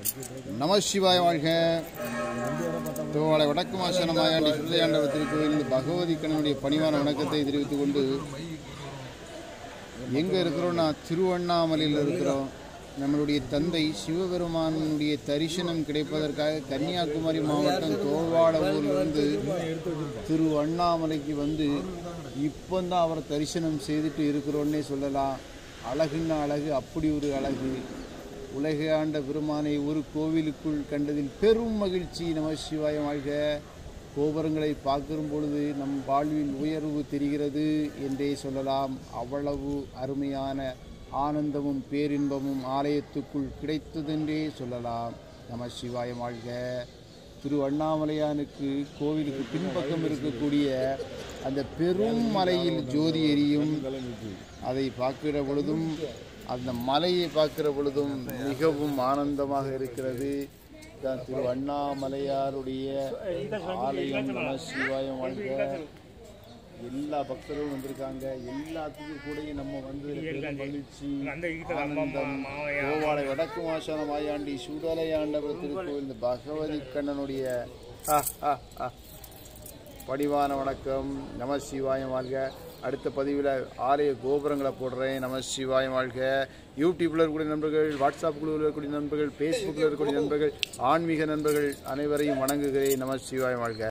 நம சிவாய வாழ்க தோவாளை வடக்கு மாசனமாயாண்டி சுருதையாண்டவர் திருக்கோயில் பகவதி கண்ணனுடைய பணிவான வணக்கத்தை தெரிவித்துக் கொண்டு எங்கே இருக்கிறோம்னா திருவண்ணாமலையில் இருக்கிறோம் நம்மளுடைய தந்தை சிவபெருமானுடைய தரிசனம் கிடைப்பதற்காக கன்னியாகுமரி மாவட்டம் தோவாள ஊரிலிருந்து திரு அண்ணாமலைக்கு வந்து இப்போந்தான் அவரை தரிசனம் செய்துட்டு இருக்கிறோன்னே சொல்லலாம் அழகுன்னா அழகு அப்படி ஒரு அழகு உலகை ஆண்ட பெருமானை ஒரு கோவிலுக்குள் கண்டதில் பெரும் மகிழ்ச்சி நம சிவாய வாழ்க கோபுரங்களை பார்க்கும் பொழுது நம் வாழ்வில் உயர்வு தெரிகிறது என்றே சொல்லலாம் அவ்வளவு அருமையான ஆனந்தமும் பேரின்பமும் ஆலயத்துக்குள் கிடைத்ததென்றே சொல்லலாம் நம சிவாய வாழ்க திரு அண்ணாமலையானுக்கு கோவிலுக்கு பின்பக்கம் இருக்கக்கூடிய அந்த பெரும் மலையில் ஜோதி எரியும் அதை பார்க்கிற பொழுதும் அந்த மலையை பார்க்கிற பொழுதும் மிகவும் ஆனந்தமாக இருக்கிறது தான் திரு அண்ணாமலையாருடைய ஆலயம் நம சிவாயம் வாழ்க எல்லா பக்தர்களும் வந்திருக்காங்க எல்லாத்துக்கும் கூட நம்ம வந்து பெரும் மகிழ்ச்சி ஆனந்தம் கோவாலை வடக்கு மாசான மாயாண்டி சூடலையாண்டவர் திருக்கோயில் இந்த பகவதி கண்ணனுடைய ஆ, ஆ, ஆ. பணிவான வணக்கம் நம சிவாயம் வாழ்க அடுத்த பதிவில் ஆலய கோபுரங்களை போடுறேன் நம சிவாயம் வாழ்க யூடியூப்பில் இருக்கக்கூடிய நண்பர்கள் வாட்ஸ்அப் குழுவில் இருக்கக்கூடிய நண்பர்கள் ஃபேஸ்புக்கில் இருக்கக்கூடிய நண்பர்கள் ஆன்மீக நண்பர்கள் அனைவரையும் வணங்குகிறேன் நம சிவாயம் வாழ்க